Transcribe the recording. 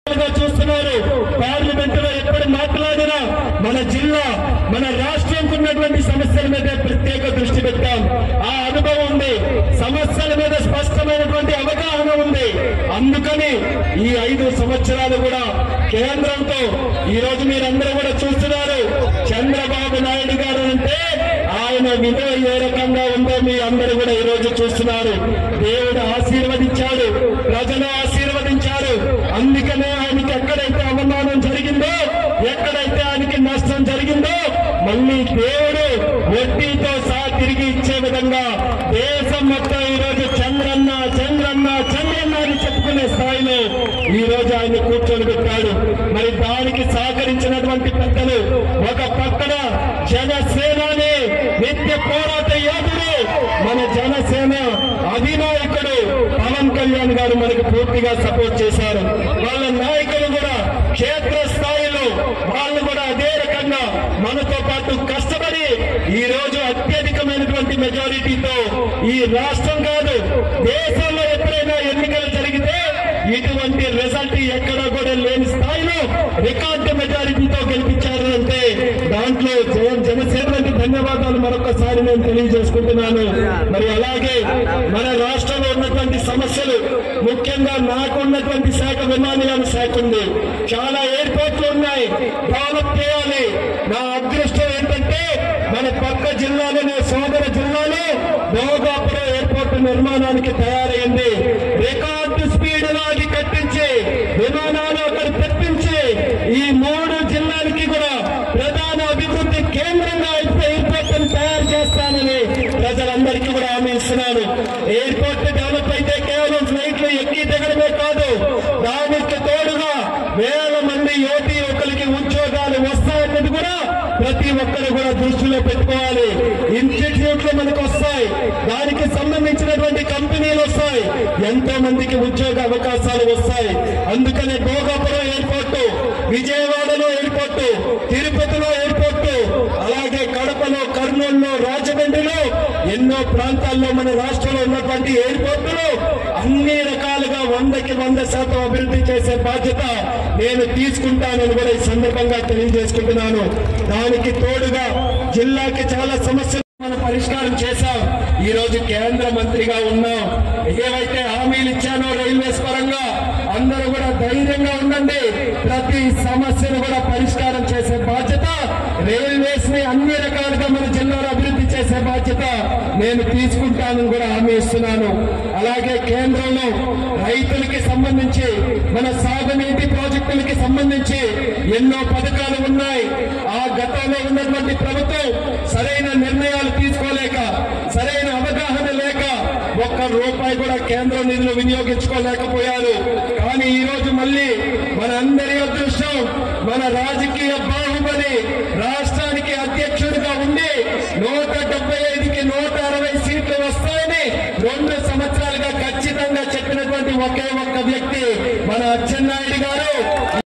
గా చూస్తున్నారు పార్లమెంట్ లో ఎప్పుడు మాట్లాడినా మన జిల్లా మన రాష్ట్రంకు ఉన్నటువంటి సమస్యల మీద ప్రత్యేక దృష్టి పెట్టాం ఆ అనుభవం ఉంది సమస్యల మీద స్పష్టమైనటువంటి అవగాహన ఉంది అందుకని ఈ ఐదు సంవత్సరాలు కూడా కేంద్రంతో ఈ రోజు మీరందరూ కూడా చూస్తున్నారు చంద్రబాబు నాయుడు గారు అంటే ఆయన విలువ ఏ రకంగా ఉందో మీ అందరూ కూడా ఈ రోజు చూస్తున్నారు దేవుడు ఆశీర్వదించాడు ప్రజలు ఆశీర్వదించారు అందుకనే ఆయనకి ఎక్కడైతే అవమానం జరిగిందో ఎక్కడైతే ఆయనకి నష్టం జరిగిందో మళ్ళీ దేవుడు వడ్డీతో సహా తిరిగి ఇచ్చే విధంగా దేశం మొత్తం ఈ రోజు చంద్రన్న చంద్రన్న చంద్రన్న అని చెప్పుకునే స్థాయిలో ఈ రోజు ఆయన కూర్చొని పెట్టాడు మరి దానికి సహకరించినటువంటి పెద్దలు ఒక పక్కన జనసేనని నిత్య పోరాట యోధుడు మన జనసేన అధినాయకుడు పవన్ కళ్యాణ్ గారు మనకు పూర్తిగా సపోర్ట్ చేశారు వాళ్ళ నాయకులు కూడా క్షేత్ర స్థాయిలో వాళ్ళు కూడా అదే రకంగా మనతో పాటు కష్టపడి ఈ రోజు అత్యధికమైనటువంటి మెజారిటీతో ఈ రాష్ట్రం కాదు దేశంలో ఎప్పుడైనా ఎన్నికలు జరిగితే ఇటువంటి రిజల్ట్ ఎక్కడా కూడా లేని స్థాయిలో రికార్డు మెజారిటీతో గెలిపించారు అంటే దాంట్లో జన జనసేనకి ధన్యవాదాలు మరొకసారి నేను తెలియజేసుకుంటున్నాను మరి అలాగే మన రాష్ట్రంలో ఉన్నటువంటి సమస్యలు ముఖ్యంగా నాకు ఉన్నటువంటి శాఖ విమానయాన శాఖ ఉంది చాలా ఎయిర్పోర్ట్లు ఉన్నాయి డెవలప్ చేయాలి నా అదృష్టం ఏంటంటే మన పక్క జిల్లాలోనే సోదర జిల్లాలో భోగాపురం ఎయిర్పోర్ట్ నిర్మాణానికి తయారైంది రికార్డు స్పీడ్ లో అది కట్టించి విమానాలు అక్కడ తెప్పించి ఈ మూడు జిల్లాలకి కూడా ప్రధాన అభివృద్ధి కేంద్రంగా అయితే ఎయిర్పోర్ట్ తయారు చేస్తానని ప్రజలందరికీ కూడా హామీ ఇస్తున్నాను ఎయిర్పోర్ట్ డెవలప్ అయితే కేవలం ఫ్లైట్లు ఎక్కి దిగడమే కాదు దానికి తోడుగా వేల మంది యువతి యువకులకి ఉద్యోగాలు వస్తాయన్నది కూడా ప్రతి ఒక్కరు కూడా దృష్టిలో పెట్టుకోవాలి ఇన్స్టిట్యూట్లు మనకు వస్తాయి దానికి సంబంధించినటువంటి కంపెనీలు వస్తాయి ఎంతో మందికి ఉద్యోగ అవకాశాలు వస్తాయి అందుకనే భోగాపురం ఎయిర్పోర్టు విజయవాడలో ఎయిర్పోర్టు తిరుపతిలో ఎయిర్పోర్టు అలాగే కడపలో కర్నూలులో రాజమండ్రిలో ఎన్నో ప్రాంతాల్లో మన రాష్ట్రంలో ఉన్నటువంటి ఎయిర్పోర్టులు అన్ని రకాలుగా వందకి వంద శాతం అభివృద్ధి చేసే బాధ్యత నేను తీసుకుంటానని కూడా ఈ సందర్భంగా తెలియజేసుకుంటున్నాను దానికి తోడుగా జిల్లాకి చాలా సమస్యలు మనం పరిష్కారం చేశాం ఈ రోజు కేంద్ర మంత్రిగా ఉన్నాం ఏవైతే హామీలు ఇచ్చానో రైల్వేస్ పరంగా అందరూ కూడా ధైర్యంగా ఉండండి ప్రతి సమస్యను కూడా పరిష్కారం చేసే బాధ్యత రైల్వేస్ ని అన్ని రకాలుగా మన జిల్లాలో అభివృద్ధి చేసే బాధ్యత నేను తీసుకుంటానని కూడా హామీ ఇస్తున్నాను అలాగే కేంద్రంలో రైతులకి సంబంధించి మన సాగునీటి ప్రాజెక్టులకి సంబంధించి ఎన్నో పథకాలు ఉన్నాయి ఆ గతంలో ఉన్నటువంటి ప్రభుత్వం సరైన నిర్ణయాలు తీసుకోలేక సరైన అవగాహన లేక ఒక్క రూపాయి కూడా కేంద్ర నిధులు వినియోగించుకోలేకపోయారు కానీ ఈ రోజు మళ్ళీ మన అందరి అదృష్టం మన రాజకీయ బాహుబలి రాష్ట్రానికి అధ్యక్షుడిగా ఉండి నూట డెబ్బై ఐదుకి నూట అరవై సీట్లు వస్తాయని రెండు సంవత్సరాలుగా ఖచ్చితంగా చెప్పినటువంటి ఒకే ఒక్క వ్యక్తి మన అచ్చెన్నాయుడు గారు